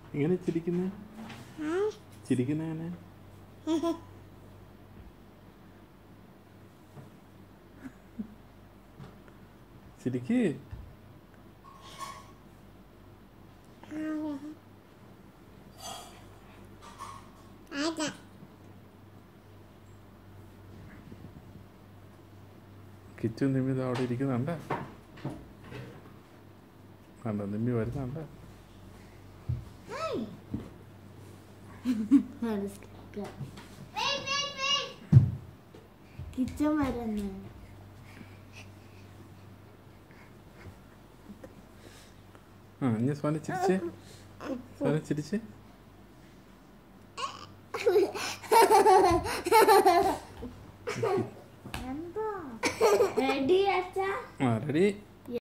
ഇങ്ങനെ ചിരിക്കുന്നേ ചിരിക്കുന്ന എങ്ങനെ ചിരിക്ക് കിച്ചു നിമ്മി ദാ അവിടെ ഇരിക്കുന്നുണ്ട് കണ്ടോ നിമ്മി വരുന്നുണ്ട് കിച്ചൻ വരുന്നു ആ ഇനി സോന ചിരിച്ച് സോന ചിരിച്ച് എന്തോ റെഡി അച്ഛാ ആ റെഡി